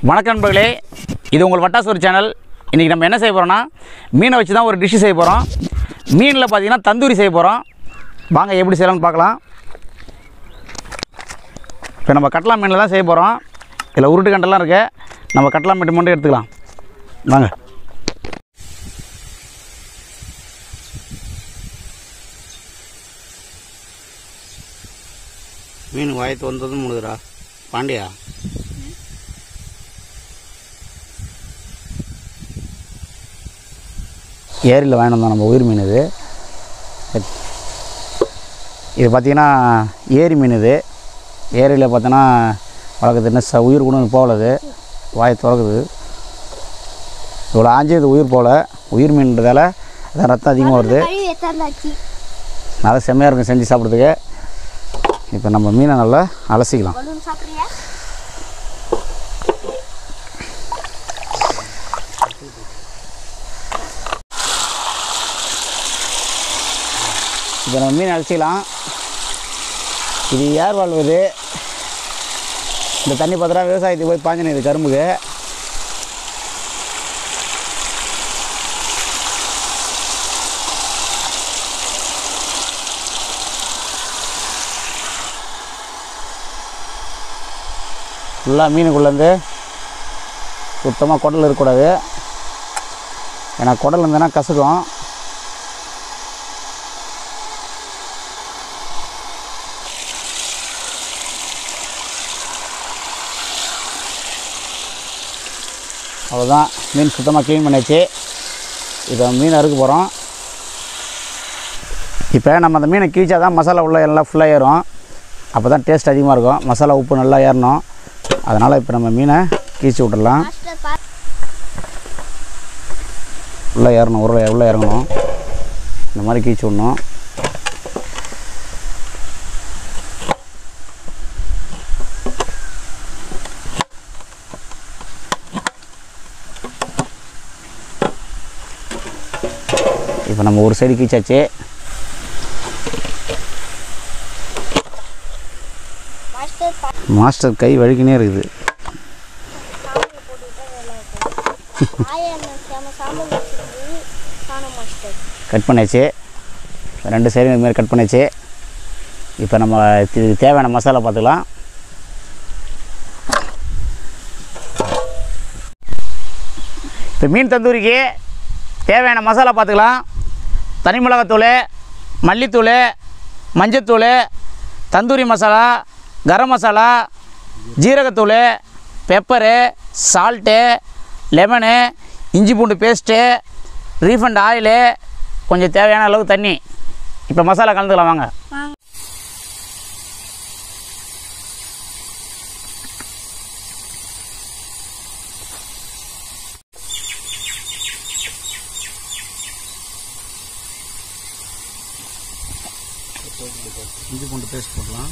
வணக்கம் நண்பர்களே இது உங்கள் வட்டாசூர் சேனல் இன்றைக்கி நம்ம என்ன செய்ய போகிறோம்னா மீனை வச்சு தான் ஒரு டிஷ்ஷு செய்ய போகிறோம் மீனில் பார்த்தீங்கன்னா தந்தூரி செய்ய போகிறோம் வாங்க எப்படி செய்யலாம்னு பார்க்கலாம் இப்போ நம்ம கட்லா மீனில் தான் செய்ய போகிறோம் இதில் உருட்டு கண்டெல்லாம் இருக்கு நம்ம கட்லா மீன் மட்டும் எடுத்துக்கலாம் வாங்க மீன் வாயத்து வந்ததும் முழுதுடா பாண்டியா ஏரியில் வாங்கிட்டு வந்தோம் நம்ம உயிர் மீன் இது இது பார்த்திங்கன்னா ஏரி மீன் இது ஏரியில் பார்த்தோன்னா வளர்க்குறது என்ன ச உயிர் கூட போகலது வாய் திறக்குது இவ்வளோ ஆஞ்சி இது உயிர் போகல உயிர் மீன்றதால அதான் ரத்தம் அதிகமாக வருது கழுவி எத்தாந்தாச்சு நல்லா செம்மையாக இருக்கும் செஞ்சு சாப்பிட்றதுக்கு இப்போ நம்ம மீனை நல்லா அலசிக்கலாம் பலூன் சாப்பிட்றியா இப்போ நம்ம மீன் அலசிக்கலாம் இது யார் வாழ்வது இந்த தண்ணி பார்த்தா விவசாயத்துக்கு போய் பாஞ்சன இது கரும்புக்கு ஃபுல்லாக மீனுக்குள்ளேருந்து சுத்தமாக குடல் இருக்கக்கூடாது ஏன்னா குடல் இருந்ததுன்னா கசக்கும் அவ்வளோதான் மீன் சுத்தமாக க்ளீன் பண்ணியாச்சு இப்போ மீன் அறுக்க போகிறோம் இப்போ நம்ம அந்த மீனை கிழிச்சா தான் மசாலா உள்ள எல்லாம் ஃபுல்லாக ஏறும் அப்போ தான் டேஸ்ட் அதிகமாக இருக்கும் மசாலா உப்பு நல்லா ஏறணும் அதனால் இப்போ நம்ம மீனை கீழ்ச்சி விட்டுடலாம் மாஸ்டர் பா உள்ளே ஏறணும் உருளை உள்ளே இறங்கணும் இந்த மாதிரி கீழ்ச்சி விடணும் இப்போ நம்ம ஒரு சைடு கீச்சாச்சு மாஸ்டர் பா மாஸ்டர் கை வழுக்கினே இருக்குது சாம்பல் போட்டுக்கிட்டா வேலை இருக்கும் ஆயா என்ன சேம சாம்பல் வச்சிருந்து காணும் மாஸ்டர் கட் பண்ணியாச்சு ரெண்டு சைடும் இது மாதிரி கட் பண்ணியாச்சு இப்போ நம்ம இதுக்கு தேவையான மசாலா பார்த்துக்கலாம் இப்போ மீன் தந்தூரிக்கு தேவையான மசாலா பார்த்துக்கலாம் தனி மிளகாத்தூள் மல்லித்தூள் மஞ்சத்தூள் தந்தூரி மசாலா கரம் மசாலா ஜீரகத்தூள் பெப்பரு சால்ட்டு லெமனு இஞ்சி பூண்டு பேஸ்ட்டு ரீஃபண்ட் ஆயிலு கொஞ்சம் தேவையான அளவு தண்ணி இப்போ மசாலா கலந்துக்கலாம் வாங்க இஞ்சி பூண்டு பேஸ்ட் போடலாம்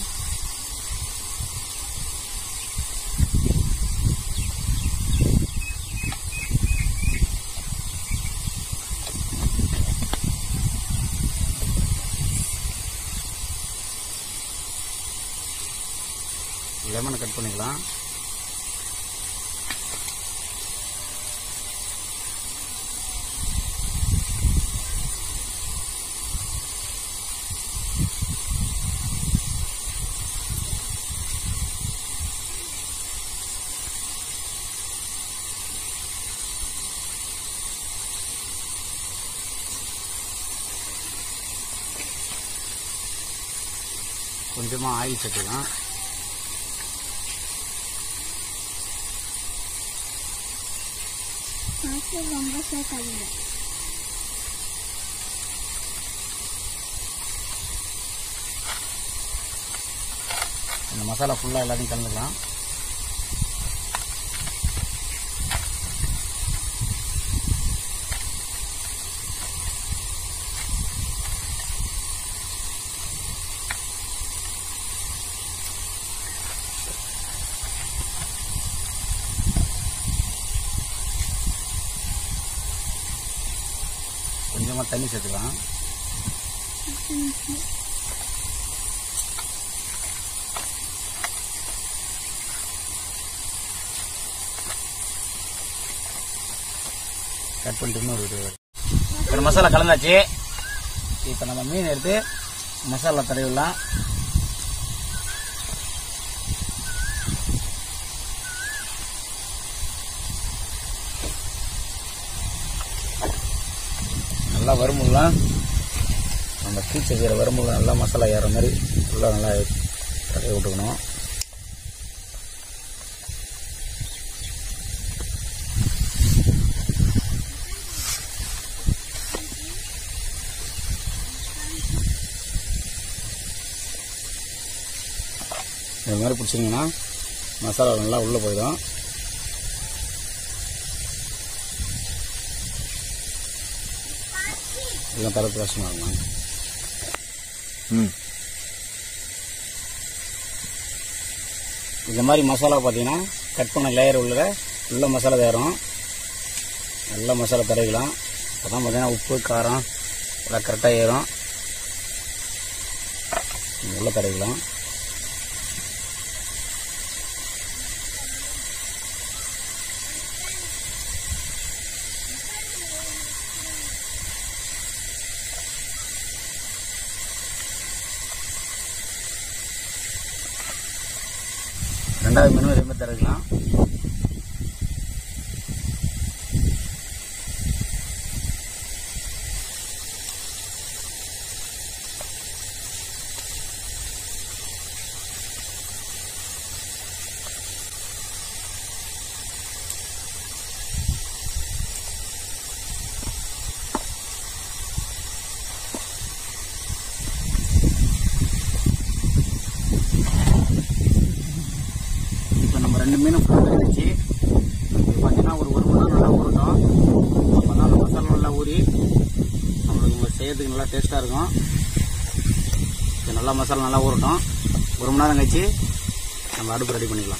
லெமனை கட் பண்ணிக்கலாம் கொஞ்சமாக ஆயில் சேர்த்துக்கலாம் மாஸ்டர் ரொம்ப சேர்க்காதீங்க இந்த மசாலா ஃபுல்லாக எல்லாத்தையும் கலந்துக்கலாம் கொஞ்சமாக தண்ணி சேர்த்துக்கலாம் கட் பண்ணிட்டு இன்னொரு வீடியோ இப்போ மசாலா கலந்தாச்சு இப்போ நம்ம மீன் எடுத்து மசாலா தடவிடலாம் நல்லா வருமுலாம் நம்ம கீச்சை வைக்கிற வருமுள்ள நல்லா மசாலா ஏற மாதிரி நல்லா நல்லா தடவி விட்டுக்கணும் இது மாதிரி பிடிச்சிங்கன்னா மசாலா நல்லா உள்ளே போயிடும் இதெல்லாம் தரப்பு கஷ்டமாக இருக்கும் ம் இந்த மாதிரி மசாலா பார்த்தீங்கன்னா கட் பண்ண லேயர் உள்ள உள்ள மசாலா தேரும் நல்ல மசாலா தடவிக்கலாம் அப்போ தான் பார்த்தீங்கன்னா உப்பு காரம் எல்லாம் கரெக்டாக ஏறும் உள்ள தடவிக்கலாம் ரெண்டாவது மெனு இதே மாதிரி தடவிக்கலாம் இப்போ நம்ம ரெண்டு மீனும் ஃபுல்லாக வெந்துச்சு இப்போ பார்த்தீங்கன்னா ஒரு ஒரு மணி நேரம் நல்லா ஊறட்டும் அப்போ தான் அந்த மசாலா நல்லா ஊறி நம்மளுக்கு செய்யறதுக்கு நல்லா டேஸ்ட்டாக இருக்கும் இது நல்லா மசாலா நல்லா ஊறட்டும் ஒரு மணி நேரம் கழிச்சு நம்ம அடுப்பு ரெடி பண்ணிக்கலாம்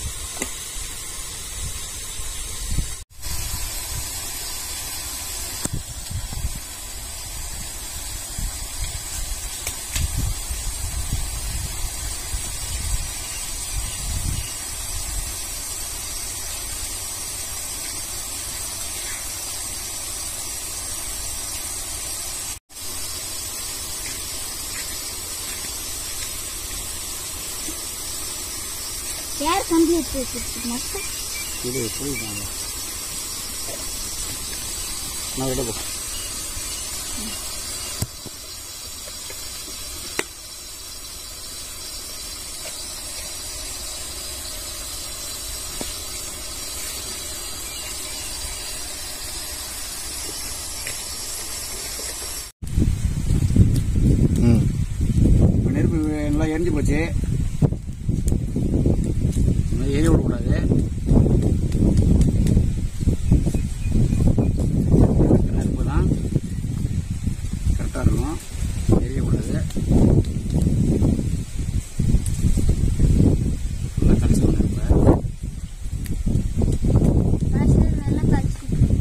யார் கம்பி எடுத்து வச்சிருக்கு மக்கள் இது சொல்லிட்டாங்க நான் விட போ ம் இப்போ நெருப்பு நல்லா எரிஞ்சு போச்சு இன்னும் எரிய விடக்கூடாது நெருப்பு தான் கரெக்டாக இருக்கணும் எரியக்கூடாது நல்லா கழிச்சிக்கணும் நெருப்பை மாஸ்டர் நல்லா கழிச்சு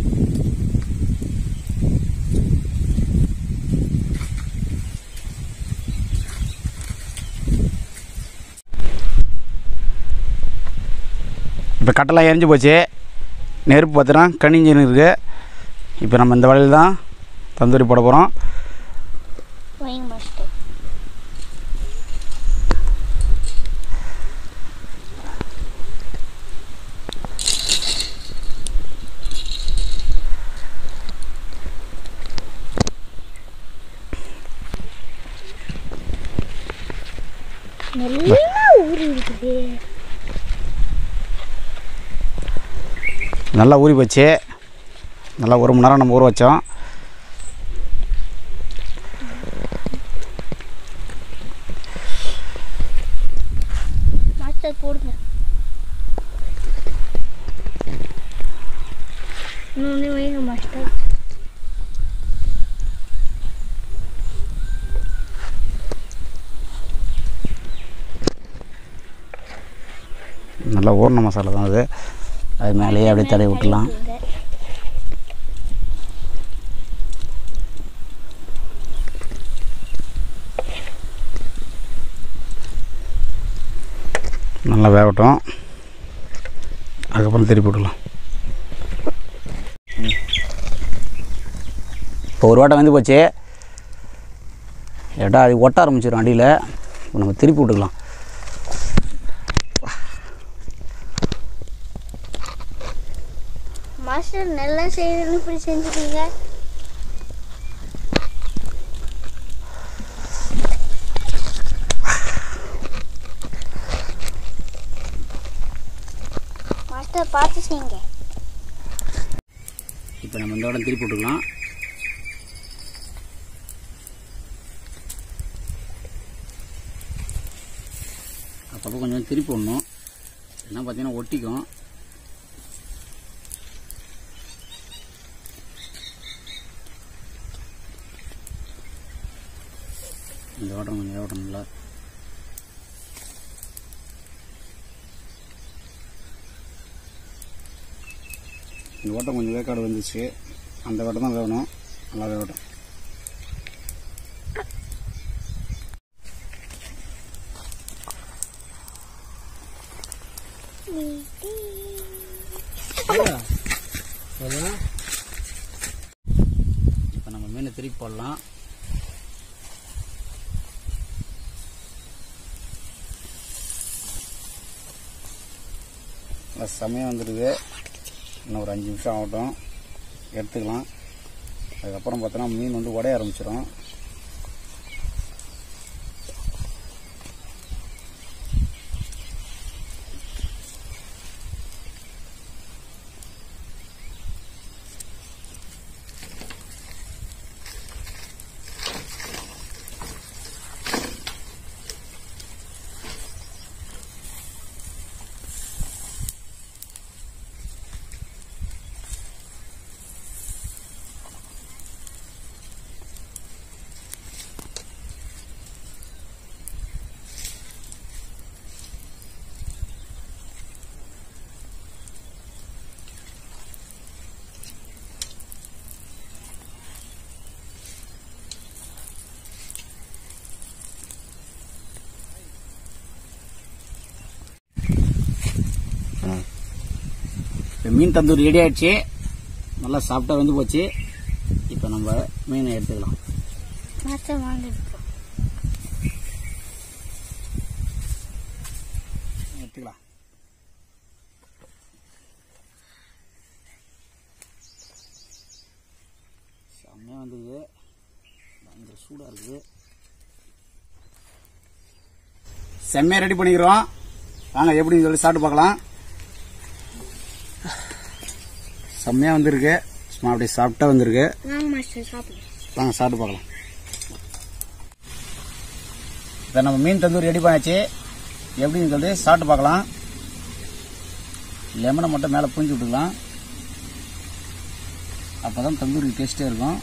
இப்போ கட்டெல்லாம் எரிஞ்சு போச்சு நெருப்பு பார்த்தீங்கன்னா கனிஞ்சின்னு இருக்குது இப்போ நம்ம இந்த வழியில் தான் தந்தூரி போட போகிறோம் வைங்க மாஸ்டர் நல்லா ஊறி இருக்குது நல்லா ஊறி போச்சு நல்லா ஒரு மணி நேரம் நம்ம ஊற வச்சோம் மாஸ்டர் போடுங்க இன்னொன்று வைங்க மாஸ்டர் நல்லா ஊறின மசாலா தான் அது அது மேலேயே அப்படியே தடவி விட்டுலாம் நல்லா வேகட்டும் அதுக்கப்புறம் திருப்பி விடலாம் இப்போ ஒரு வாட்டம் வந்து போச்சு ஏட்டா அது ஒட்ட ஆரம்பிச்சிடும் அடியில் இப்போ நம்ம திருப்பி விட்டுக்கலாம் மாஸ்டர் நல்லா செய்யணும்னு இப்படி செஞ்சுட்டீங்க மாஸ்டர் பார்த்து செய்யுங்க இப்போ நம்ம இந்த இடம் திருப்பி விட்டுக்கலாம் அப்பப்போ கொஞ்சம் திருப்பி விடணும் என்ன பார்த்தீங்கன்னா ஒட்டிக்கும் இந்த ஓட்டம் கொஞ்சம் ஓட்டம் நல்லா இந்த ஓட்டம் கொஞ்சம் வேக்காடு வந்துச்சு அந்த ஓட்டம் தான் வேணும் நல்லா வேகட்டும் இப்போ நம்ம மீனை திருப்பி போடலாம் நல்லா செமையாக வந்துடுது இன்னும் ஒரு அஞ்சு நிமிஷம் ஆகட்டும் எடுத்துக்கலாம் அதுக்கப்புறம் பார்த்தோன்னா மீன் வந்து உடைய ஆரம்பிச்சிடும் இப்போ மீன் தந்தூரி ரெடி ஆயிடுச்சு நல்லா சாப்பிட்டா வந்து போச்சு இப்போ நம்ம மீனை எடுத்துக்கலாம் மாஸ்டர் வாங்க எடுத்துக்கலாம் செம்மையாக வந்தது பயங்கர சூடாக இருக்குது செம்மையாக ரெடி பண்ணிக்கிறோம் வாங்க எப்படின்னு சொல்லி சாப்பிட்டு பார்க்கலாம் செம்மையாக வந்திருக்கு சும்மா அப்படியே சாப்பிட்டா வந்திருக்கு வாங்க மாஸ்டர் சாப்பிடுங்க வாங்க சாப்பிட்டு பார்க்கலாம் இப்போ நம்ம மீன் தந்தூரி ரெடி பண்ணியாச்சு எப்படின்னு சொல்லி சாப்பிட்டு பார்க்கலாம் லெமனை மட்டும் மேலே புரிஞ்சு விட்டுக்கலாம் அப்போ தான் தந்தூரி டேஸ்ட்டே இருக்கும்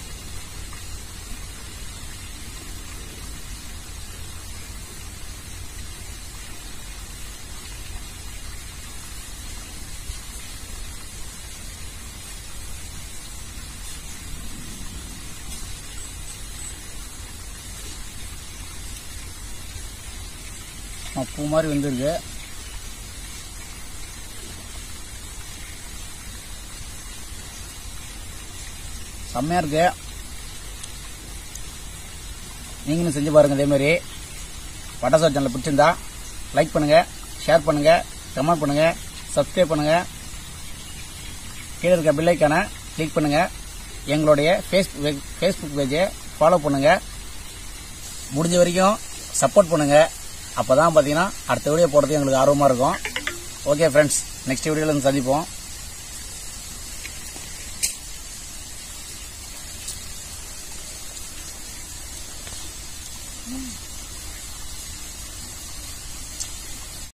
ஆ, பூ மாதிரி வந்துருக்கு செம்மையா இருக்கு நீங்களும் செஞ்சு பாருங்க இதே மாதிரி பட்டாசு சேனல் பிடிச்சிருந்தா லைக் பண்ணுங்க ஷேர் பண்ணுங்க கமெண்ட் பண்ணுங்க சப்ஸ்கிரைப் பண்ணுங்க கீழே இருக்க பில்லைக்கான கிளிக் பண்ணுங்க எங்களுடைய ஃபேஸ்புக் ஃபேஸ்புக் பேஜை ஃபாலோ பண்ணுங்க முடிஞ்ச வரைக்கும் சப்போர்ட் பண்ணுங்க அப்பதான் பாத்தீங்கன்னா அடுத்த வீடியோ போடுறது எங்களுக்கு ஆர்வமா இருக்கும் ஓகே ஃப்ரெண்ட்ஸ் நெக்ஸ்ட் வீடியோல வந்து சந்திப்போம்